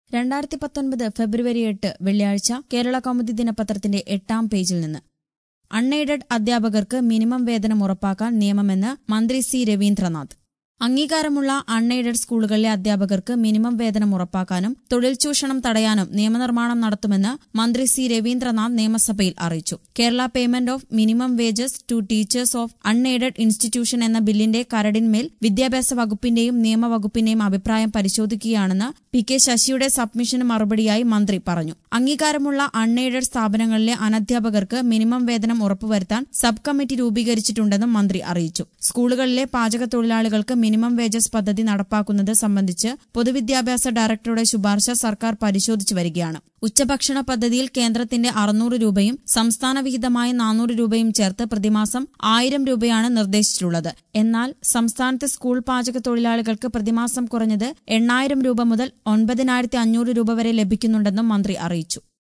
രണ്ടായിരത്തി പത്തൊൻപത് ഫെബ്രുവരി എട്ട് വെള്ളിയാഴ്ച കേരള കൗമുദി ദിനപത്രത്തിന്റെ എട്ടാം പേജിൽ നിന്ന് അൺഎയ്ഡഡ് അധ്യാപകർക്ക് മിനിമം വേതനം ഉറപ്പാക്കാൻ നിയമമെന്ന് മന്ത്രി സി രവീന്ദ്രനാഥ് അംഗീകാരമുള്ള അൺഎയ്ഡഡ് സ്കൂളുകളിലെ അധ്യാപകർക്ക് മിനിമം വേതനം ഉറപ്പാക്കാനും തൊഴിൽ ചൂഷണം തടയാനും നിയമനിർമ്മാണം നടത്തുമെന്ന് മന്ത്രി സി രവീന്ദ്രനാഥ് നിയമസഭയിൽ അറിയിച്ചു Kerala payment of minimum wages to teachers of unaided institution എന്ന ബില്ലിന്റെ കരടിന്മേൽ വിദ്യാഭ്യാസ വകുപ്പിന്റെയും നിയമവകുപ്പിന്റെയും അഭിപ്രായം പരിശോധിക്കുകയാണെന്ന് പി കെ ശശിയുടെ സബ്മിഷന് മറുപടിയായി മന്ത്രി പറഞ്ഞു അംഗീകാരമുള്ള അൺഎയ്ഡഡ് സ്ഥാപനങ്ങളിലെ അനധ്യാപകർക്ക് മിനിമം വേതനം ഉറപ്പുവരുത്താൻ സബ് കമ്മിറ്റി രൂപീകരിച്ചിട്ടുണ്ടെന്നും മന്ത്രി അറിയിച്ചു സ്കൂളുകളിലെ പാചക തൊഴിലാളികൾക്ക് മിനിമം വേജസ് പദ്ധതി നടപ്പാക്കുന്നത് സംബന്ധിച്ച് പൊതുവിദ്യാഭ്യാസ ഡയറക്ടറുടെ ശുപാർശ സർക്കാർ പരിശോധിച്ചു വരികയാണ് ഉച്ചഭക്ഷണ പദ്ധതിയിൽ കേന്ദ്രത്തിന്റെ അറുന്നൂറ് രൂപയും സംസ്ഥാന വിഹിതമായ നാനൂറ് രൂപയും ചേർത്ത് പ്രതിമാസം ആയിരം രൂപയാണ് നിർദ്ദേശിച്ചിട്ടുള്ളത് എന്നാൽ സംസ്ഥാനത്തെ സ്കൂൾ പാചക തൊഴിലാളികൾക്ക് പ്രതിമാസം കുറഞ്ഞത് എണ്ണായിരം രൂപ മുതൽ ഒൻപതിനായിരത്തി അഞ്ഞൂറ് രൂപ വരെ ലഭിക്കുന്നുണ്ടെന്നും മന്ത്രി അറിയിച്ചു